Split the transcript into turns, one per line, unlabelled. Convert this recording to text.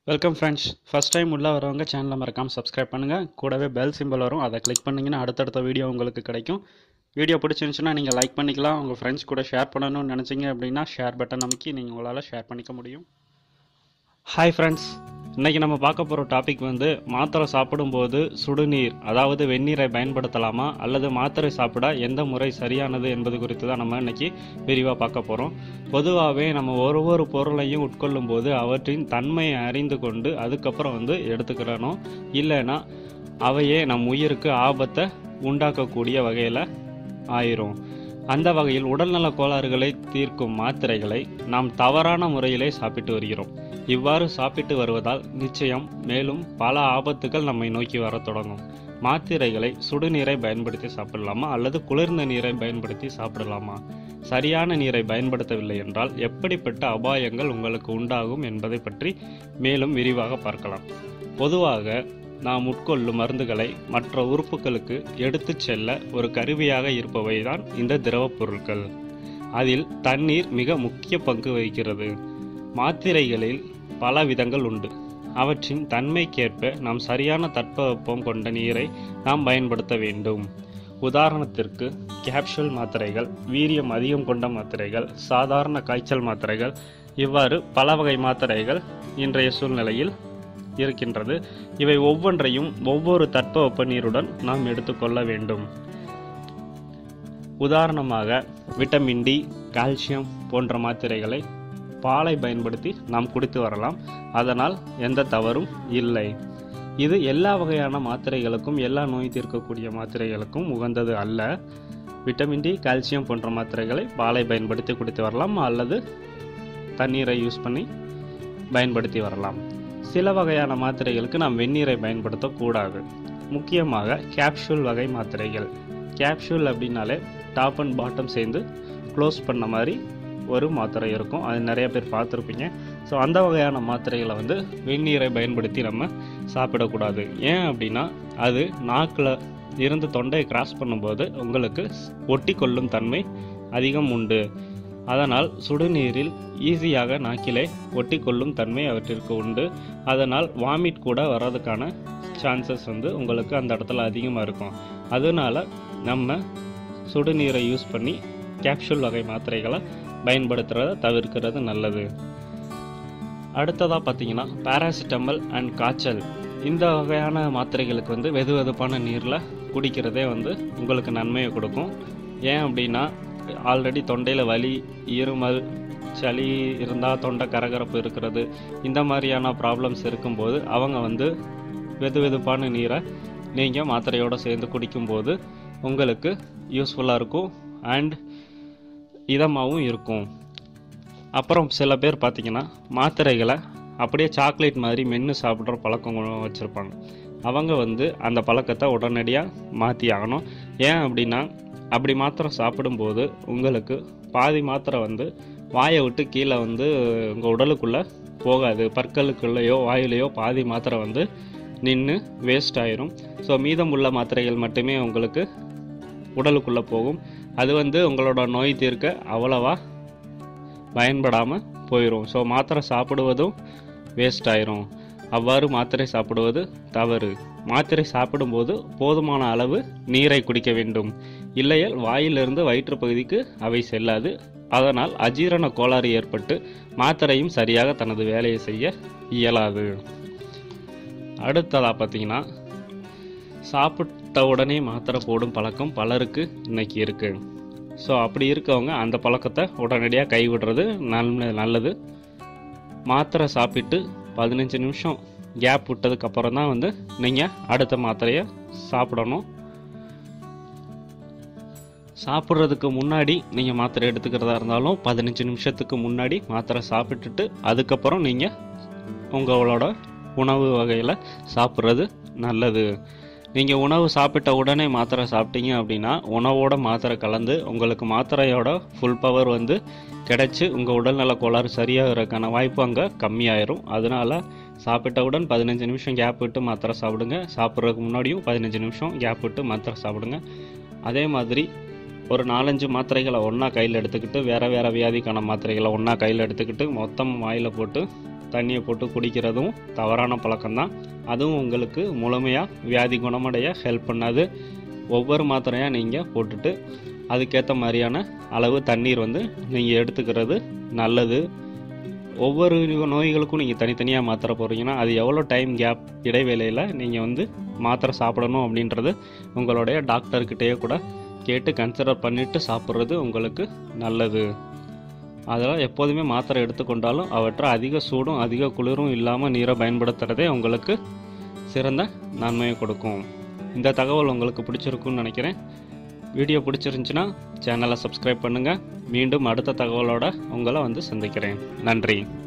welcome friends first time உள்ளே வரவங்க சேனலை மறக்காமல் சப்ஸ்கிரைப் பண்ணுங்கள் கூடவே பெல் சிம்பிள் வரும் அதை கிளிக் பண்ணிங்கன்னா அடுத்தடுத்த வீடியோ உங்களுக்கு கிடைக்கும் வீடியோ பிடிச்சிருந்துச்சுன்னா நீங்கள் லைக் பண்ணிக்கலாம் உங்கள் ஃப்ரெண்ட்ஸ் கூட ஷேர் பண்ணணும்னு நினச்சிங்க அப்படின்னா ஷேர் பட்டன் அமைக்கி நீங்கள் உங்களால் ஷேர் பண்ணிக்க முடியும் ஹாய் ஃப்ரெண்ட்ஸ் இன்றைக்கி நம்ம பார்க்க போகிற டாபிக் வந்து மாத்திரை சாப்பிடும்போது சுடுநீர் அதாவது வெந்நீரை பயன்படுத்தலாமா அல்லது மாத்திரை சாப்பிட எந்த முறை சரியானது என்பது குறித்து தான் நம்ம இன்னைக்கு விரிவாக பார்க்க போகிறோம் பொதுவாகவே நம்ம ஒரு ஒரு பொருளையும் உட்கொள்ளும் போது அவற்றின் தன்மையை அறிந்து கொண்டு அதுக்கப்புறம் வந்து எடுத்துக்கிறணும் இல்லைன்னா அவையே நம் உயிருக்கு ஆபத்தை உண்டாக்கக்கூடிய வகையில் ஆயிரும் அந்த வகையில் உடல்நல கோளாறுகளை தீர்க்கும் மாத்திரைகளை நாம் தவறான முறையிலே சாப்பிட்டு வருகிறோம் இவ்வாறு சாப்பிட்டு வருவதால் நிச்சயம் மேலும் பல ஆபத்துகள் நம்மை நோக்கி வரத் தொடங்கும் மாத்திரைகளை சுடுநீரை பயன்படுத்தி சாப்பிடலாமா அல்லது குளிர்ந்த நீரை பயன்படுத்தி சாப்பிடலாமா சரியான நீரை பயன்படுத்தவில்லை என்றால் எப்படிப்பட்ட அபாயங்கள் உங்களுக்கு உண்டாகும் என்பதை பற்றி மேலும் விரிவாக பார்க்கலாம் பொதுவாக நாம் உட்கொள்ளும் மருந்துகளை மற்ற உறுப்புகளுக்கு எடுத்துச் செல்ல ஒரு கருவியாக இருப்பவை தான் இந்த திரவப் பொருட்கள் அதில் தண்ணீர் மிக முக்கிய பங்கு வகிக்கிறது மாத்திரைகளில் பல விதங்கள் உண்டு அவற்றின் தன்மைக்கேற்ப நாம் சரியான தட்பவெப்பம் கொண்ட நீரை நாம் பயன்படுத்த வேண்டும் உதாரணத்திற்கு கேப்சூல் மாத்திரைகள் வீரியம் அதிகம் கொண்ட மாத்திரைகள் சாதாரண காய்ச்சல் மாத்திரைகள் இவ்வாறு பல வகை மாத்திரைகள் இன்றைய சூழ்நிலையில் இருக்கின்றது இவை ஒவ்வொன்றையும் ஒவ்வொரு தட்பவெப்ப நீருடன் நாம் எடுத்துக்கொள்ள வேண்டும் உதாரணமாக விட்டமின் டி கால்சியம் போன்ற மாத்திரைகளை பாலை பயன்படுத்தி நாம் குடித்து வரலாம் அதனால் எந்த தவறும் இல்லை இது எல்லா வகையான மாத்திரைகளுக்கும் எல்லா நோய் தீர்க்கக்கூடிய மாத்திரைகளுக்கும் உகந்தது அல்ல விட்டமின் டி கால்சியம் போன்ற மாத்திரைகளை பாலை பயன்படுத்தி குடித்து வரலாம் அல்லது தண்ணீரை யூஸ் பண்ணி பயன்படுத்தி வரலாம் சில வகையான மாத்திரைகளுக்கு நாம் வெந்நீரை பயன்படுத்தக்கூடாது முக்கியமாக கேப்சூல் வகை மாத்திரைகள் கேப்சூல் அப்படின்னாலே டாப் அண்ட் பாட்டம் சேர்ந்து க்ளோஸ் பண்ண மாதிரி ஒரு மாத்திரை இருக்கும் அது நிறைய பேர் பார்த்துருப்பீங்க ஸோ அந்த வகையான மாத்திரைகளை வந்து வெந்நீரை பயன்படுத்தி நம்ம சாப்பிடக்கூடாது ஏன் அப்படின்னா அது நாக்கில் இருந்து தொண்டையை கிராஸ் பண்ணும்போது உங்களுக்கு ஒட்டி கொள்ளும் தன்மை அதிகம் உண்டு அதனால் சுடுநீரில் ஈஸியாக நாக்கிலே ஒட்டி கொள்ளும் தன்மை அவற்றிற்கு உண்டு அதனால் வாமிட் கூட வர்றதுக்கான சான்சஸ் வந்து உங்களுக்கு அந்த இடத்துல அதிகமாக இருக்கும் அதனால நம்ம சுடுநீரை யூஸ் பண்ணி கேப்சூல் வகை மாத்திரைகளை பயன்படுத்துகிறத தவிர்க்கிறது நல்லது அடுத்ததாக பார்த்தீங்கன்னா பேராசிட்டமல் அண்ட் காய்ச்சல் இந்த வகையான மாத்திரைகளுக்கு வந்து வெது வெதுப்பான நீரில் குடிக்கிறதே வந்து உங்களுக்கு நன்மையை கொடுக்கும் ஏன் அப்படின்னா ஆல்ரெடி தொண்டையில் வலி இருமல் சளி இருந்தால் தொண்டை கரகரப்பு இருக்கிறது இந்த மாதிரியான ப்ராப்ளம்ஸ் இருக்கும்போது அவங்க வந்து வெது வெதுப்பான நீரை நீங்கள் மாத்திரையோடு சேர்ந்து குடிக்கும்போது உங்களுக்கு யூஸ்ஃபுல்லாக இருக்கும் அண்ட் இதமாகவும் இருக்கும் அப்புறம் சில பேர் பார்த்தீங்கன்னா மாத்திரைகளை அப்படியே சாக்லேட் மாதிரி மென்று சாப்பிட்ற பழக்கம் வச்சுருப்பாங்க அவங்க வந்து அந்த பழக்கத்தை உடனடியாக மாற்றி ஆகணும் ஏன் அப்படின்னா அப்படி மாத்திரை சாப்பிடும்போது உங்களுக்கு பாதி மாத்திரை வந்து வாயை விட்டு கீழே வந்து உங்கள் உடலுக்குள்ளே போகாது பற்களுக்குள்ளேயோ வாயிலையோ பாதி மாத்திரை வந்து நின்று வேஸ்ட் ஆயிரும் ஸோ மீதமுள்ள மாத்திரைகள் மட்டுமே உங்களுக்கு உடலுக்குள்ளே போகும் அது வந்து உங்களோட நோய் தீர்க்க அவ்வளவா பயன்படாமல் போயிடும் ஸோ மாத்திரை சாப்பிடுவதும் வேஸ்ட் ஆயிரும் அவ்வாறு மாத்திரை சாப்பிடுவது தவறு மாத்திரை சாப்பிடும்போது போதுமான அளவு நீரை குடிக்க வேண்டும் இல்லையல் வாயிலிருந்து வயிற்று பகுதிக்கு அவை செல்லாது அதனால் அஜீரண கோளாறு ஏற்பட்டு மாத்திரையும் சரியாக தனது வேலையை செய்ய இயலாது அடுத்ததாக பார்த்தீங்கன்னா சாப்பிட்ட உடனே மாத்திரை போடும் பழக்கம் பலருக்கு இன்னைக்கு இருக்கு ஸோ அப்படி இருக்கவங்க அந்த பழக்கத்தை உடனடியாக கைவிடுறது நல்ல நல்லது மாத்திரை சாப்பிட்டு பதினஞ்சு நிமிஷம் கேப் விட்டதுக்கு அப்புறம் தான் வந்து நீங்கள் அடுத்த மாத்திரையை சாப்பிடணும் சாப்பிட்றதுக்கு முன்னாடி நீங்கள் மாத்திரை எடுத்துக்கிறதா இருந்தாலும் பதினஞ்சு நிமிஷத்துக்கு முன்னாடி மாத்திரை சாப்பிட்டுட்டு அதுக்கப்புறம் நீங்கள் உங்களோட உணவு வகையில் சாப்பிட்றது நல்லது நீங்கள் உணவு சாப்பிட்ட உடனே மாத்திரை சாப்பிட்டீங்க அப்படின்னா உணவோட மாத்திரை கலந்து உங்களுக்கு மாத்திரையோட ஃபுல் பவர் வந்து கிடைச்சி உங்கள் உடல்நல கோளாறு சரியாகிறதுக்கான வாய்ப்பு அங்கே கம்மியாயிரும் அதனால சாப்பிட்டவுடன் பதினஞ்சு நிமிஷம் கேப் விட்டு மாத்திரை சாப்பிடுங்க சாப்பிட்றதுக்கு முன்னாடியும் பதினஞ்சு நிமிஷம் கேப் விட்டு மாத்திரை சாப்பிடுங்க அதே மாதிரி ஒரு நாலஞ்சு மாத்திரைகளை ஒன்றா கையில் எடுத்துக்கிட்டு வேறு வேறு வியாதிக்கான மாத்திரைகளை ஒன்றா கையில் எடுத்துக்கிட்டு மொத்தம் வாயில் போட்டு தண்ணியை போட்டு குடிக்கிறதும் தவறான பழக்கம்தான் அதுவும் உங்களுக்கு முழுமையாக வியாதி குணமடைய ஹெல்ப் பண்ணாது ஒவ்வொரு மாத்திரையாக நீங்கள் போட்டுட்டு அதுக்கேற்ற மாதிரியான அளவு தண்ணீர் வந்து நீங்கள் எடுத்துக்கிறது நல்லது ஒவ்வொரு நோய்களுக்கும் நீங்கள் தனித்தனியாக மாத்திரை போடுறீங்கன்னா அது எவ்வளோ டைம் கேப் இடைவேளையில் நீங்கள் வந்து மாத்திரை சாப்பிடணும் அப்படின்றது உங்களுடைய டாக்டர்கிட்டயே கூட கேட்டு கன்சிடர் பண்ணிவிட்டு சாப்பிட்றது உங்களுக்கு நல்லது அதெல்லாம் எப்போதுமே மாத்திரை எடுத்துக்கொண்டாலும் அவற்றை அதிக சூடும் அதிக குளிரும் இல்லாமல் நீரை பயன்படுத்துகிறதே உங்களுக்கு சிறந்த நன்மையை கொடுக்கும் இந்த தகவல் உங்களுக்கு பிடிச்சிருக்குன்னு நினைக்கிறேன் வீடியோ பிடிச்சிருந்துச்சுன்னா சேனலை சப்ஸ்கிரைப் பண்ணுங்கள் மீண்டும் அடுத்த தகவலோட உங்களை வந்து சந்திக்கிறேன் நன்றி